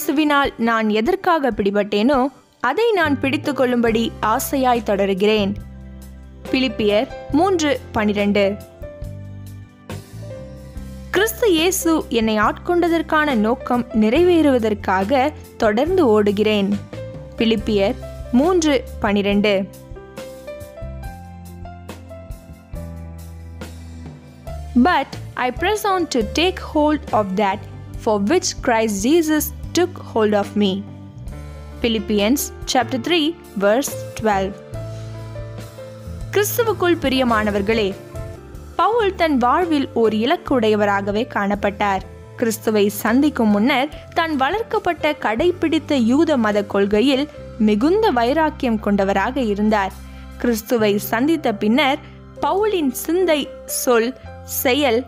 இயேசுவினால் நான் எதற்காக பிடிபட்டேனோ அதை நான் பிடித்து கொள்ளும்படி ஆசையாய் தொடருகிறேன் பிலிப்பியர் மூன்று பனிரெண்டு கிறிஸ்து இயேசு என்னை ஆட்கொண்டதற்கான நோக்கம் நிறைவேறுவதற்காக தொடர்ந்து ஓடுகிறேன் பிலிப்பியர் மூன்று பனிரெண்டு But I press on to take hold of that for which Christ Jesus took hold of me. Philippians chapter 3 verse 12 கிறிஸ்துவுக்குள் பிரியமானவர்களே பவுல் தன் வாழ்வில் ஓர் இலக்கு உடையவராகவே காணப்பட்டார் கிறிஸ்துவை சந்திக்கும் முன்னர் தான் வளர்க்கப்பட்ட கடைபிடித்த யூத மத கொள்கையில் மிகுந்த வைராக்கியம் கொண்டவராக இருந்தார் கிறிஸ்துவை சந்தித்த பின்னர் பவுலின் சிந்தை சொல் செயல்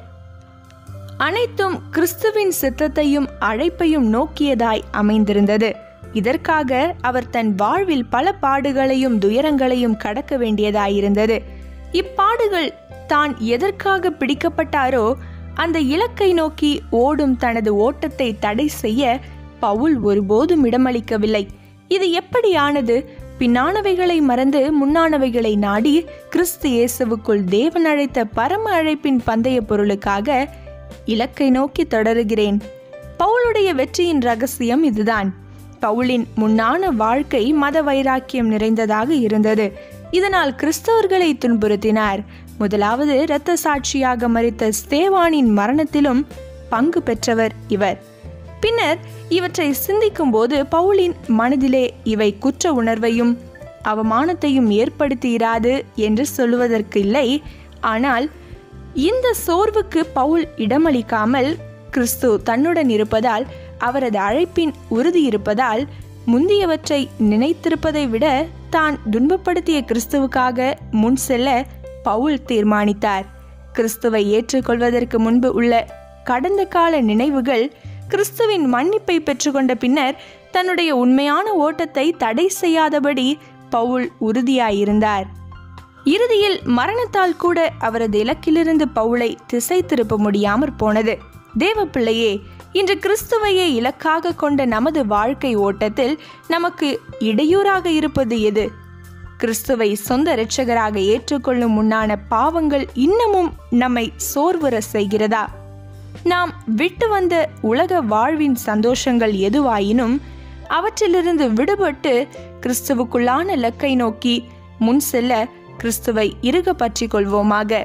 அனைத்தும் கிறிஸ்துவின் சித்தத்தையும் அழைப்பையும் நோக்கியதாய் அமைந்திருந்தது இதற்காக அவர் தன் வாழ்வில் பல பாடுகளையும் துயரங்களையும் கடக்க வேண்டியதாயிருந்தது இப்பாடுகள் தான் எதற்காக பிடிக்கப்பட்டாரோ அந்த இலக்கை நோக்கி ஓடும் தனது ஓட்டத்தை தடை செய்ய பவுல் ஒருபோதும் இடமளிக்கவில்லை இது எப்படியானது பின்னானவைகளை மறந்து முன்னானவைகளை நாடி கிறிஸ்து இயேசுவுக்குள் தேவன் அழைத்த பரம அழைப்பின் பந்தய பொருளுக்காக இலக்கை நோக்கி தொடருகிறேன் பவுலுடைய வெற்றியின் ரகசியம் இதுதான் பவுலின் முன்னான வாழ்க்கை மத வைராக்கியம் நிறைந்ததாக இருந்தது இதனால் கிறிஸ்தவர்களை துன்புறுத்தினார் முதலாவது இரத்த சாட்சியாக மறித்த ஸ்தேவானின் மரணத்திலும் பங்கு பெற்றவர் இவர் பின்னர் இவற்றை சிந்திக்கும் போது பவுலின் மனதிலே இவை குற்ற உணர்வையும் அவமானத்தையும் ஏற்படுத்தியிராது என்று சொல்லுவதற்கு இல்லை ஆனால் இந்த சோர்வுக்கு பவுல் இடமளிக்காமல் கிறிஸ்து தன்னுடன் இருப்பதால் அவரது அழைப்பின் உறுதி இருப்பதால் முந்தியவற்றை நினைத்திருப்பதை விட தான் துன்பப்படுத்திய கிறிஸ்துவுக்காக முன் செல்ல பவுல் தீர்மானித்தார் கிறிஸ்துவை ஏற்றுக்கொள்வதற்கு முன்பு உள்ள கடந்த கால நினைவுகள் கிறிஸ்துவின் மன்னிப்பை பெற்றுக்கொண்ட பின்னர் தன்னுடைய உண்மையான ஓட்டத்தை தடை செய்யாதபடி பவுல் உறுதியாயிருந்தார் இறுதியில் மரணத்தால் கூட அவரது இலக்கிலிருந்து பவுலை திசை திருப்ப முடியாமற் போனது தேவ பிள்ளையே இன்று கிறிஸ்துவையே இலக்காக கொண்ட நமது வாழ்க்கை ஓட்டத்தில் நமக்கு இடையூறாக இருப்பது எது கிறிஸ்துவை சொந்த இரட்சகராக ஏற்றுக்கொள்ளும் முன்னான பாவங்கள் இன்னமும் நம்மை சோர்வுற செய்கிறதா நாம் விட்டு வந்த உலக வாழ்வின் சந்தோஷங்கள் எதுவாயினும் அவற்றிலிருந்து விடுபட்டு கிறிஸ்துவுக்குள்ளான இலக்கை நோக்கி முன் செல்ல கிறிஸ்துவை இறுக பற்றி கொள்வோமாக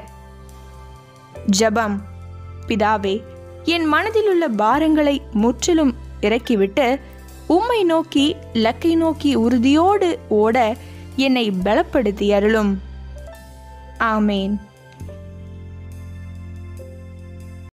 ஜபம் பிதாவே என் மனதில் உள்ள பாரங்களை முற்றிலும் இறக்கிவிட்டு உம்மை நோக்கி லக்கை நோக்கி உறுதியோடு ஓட என்னை பலப்படுத்தி அருளும் ஆமேன்